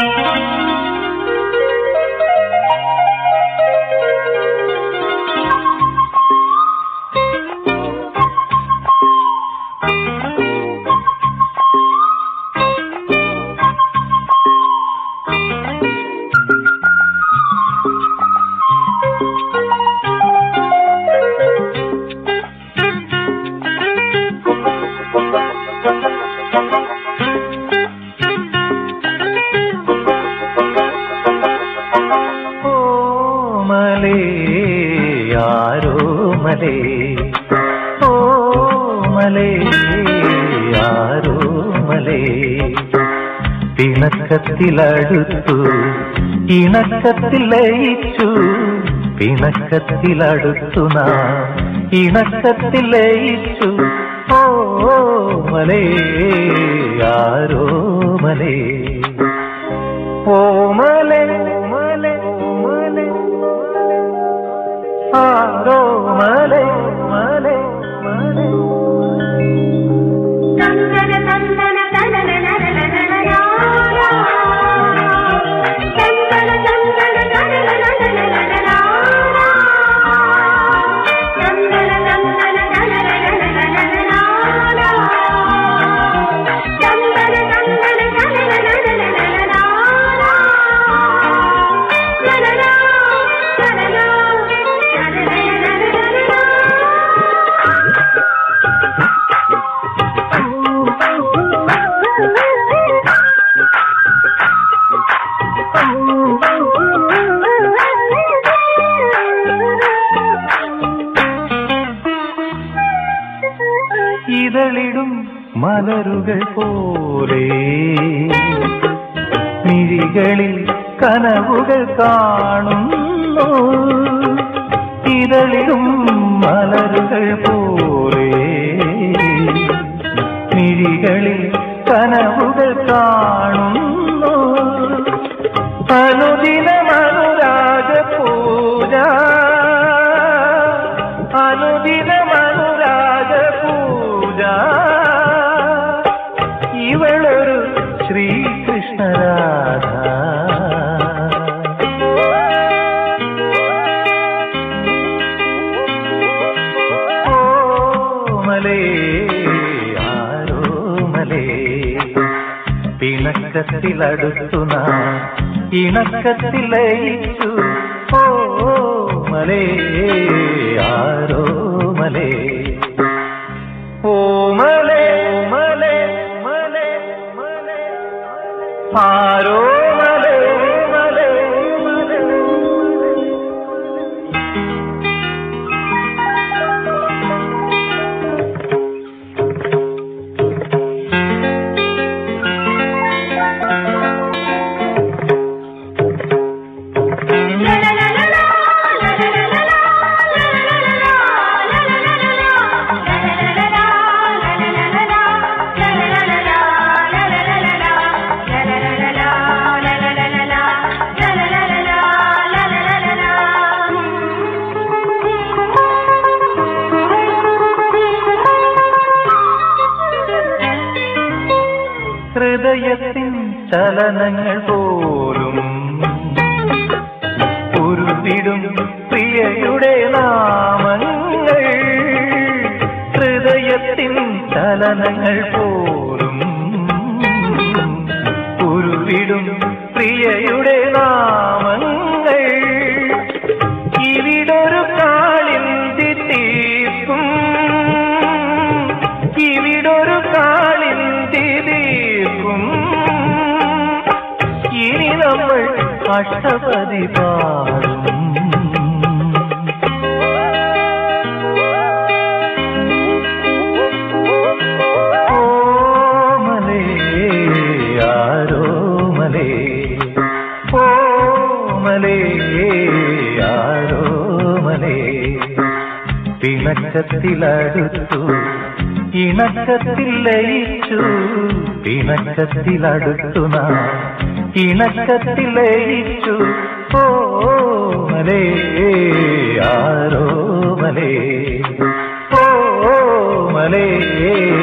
ഓമലേ ആരോമലേ ഓമലേ ആരോമലേ പിണക്കത്തിലടുത്തു ഇണക്കത്തിൽ ലയിച്ചു പിണക്കത്തിലടുത്തു നാം ഇണക്കത്തിൽ ലയിച്ചു ഓമലേ ആരോമലേ ഓമലേ ഓമലേ ഓമലേ ആരോ മലേ മലേ മലേ തന്തന തന്തന തനന നനന നനനാരാ. തന്തന തന്തന തനന നനന നനനാരാ. തന്തന തന്തന തനന നനന നനനാരാ. തന്തന തന്തന തനന നനന നനനാരാ. നനനാ, നനനാ, നനന നനനാരാ. ഇതളിടും മലരുകൾ പോലെ മിഴികളിൽ കനവുകൾ കാണുന്നു ഇതളിടും മലരുകൾ പോലെ മിഴികളിൽ കനവുകൾ കാണുന്നു അനുദിനമനുരാഗ പൂജ അനുദിനമനുരാഗ പൂജ ഇവളൊരു ശ്രീകൃഷ്ണരാധ ഓമലേ ആരോമലേ പിണക്കത്തിലടുത്തു നാം ഇണക്കത്തിൽ ലയിച്ചു ഓമലേ ആരോമലേ ഓമലേ മലേ മലേ മലേ ആരോ മലേ മലേ മലേ ഹൃദയത്തിൻ ചലനങ്ങൾ പോലും ഉരുവിടും പ്രിയയുടെ നാമങ്ങൾ ഹൃദയത്തിൻ ചലനങ്ങൾ പോലും ഉരുവിടും പ്രിയയുടെ നാമങ്ങൾ ഇവിടൊരു കാളിന്തി തീർക്കും ഇവിടൊരു കാളിന്തി തീർക്കും ഇനി നമ്മൾ അഷ്ടപതി പാടും ഓമലേ ആരോമലേ ഓമലേ ആരോമലേ പിണക്കത്തിലടുത്തു ഇണക്കത്തിൽ ലയിച്ചു പിണക്കത്തിലടുത്തു നാം ഇണക്കത്തിൽ ലയിച്ചു ഓമലേ ആരോമലേ ഓമലേ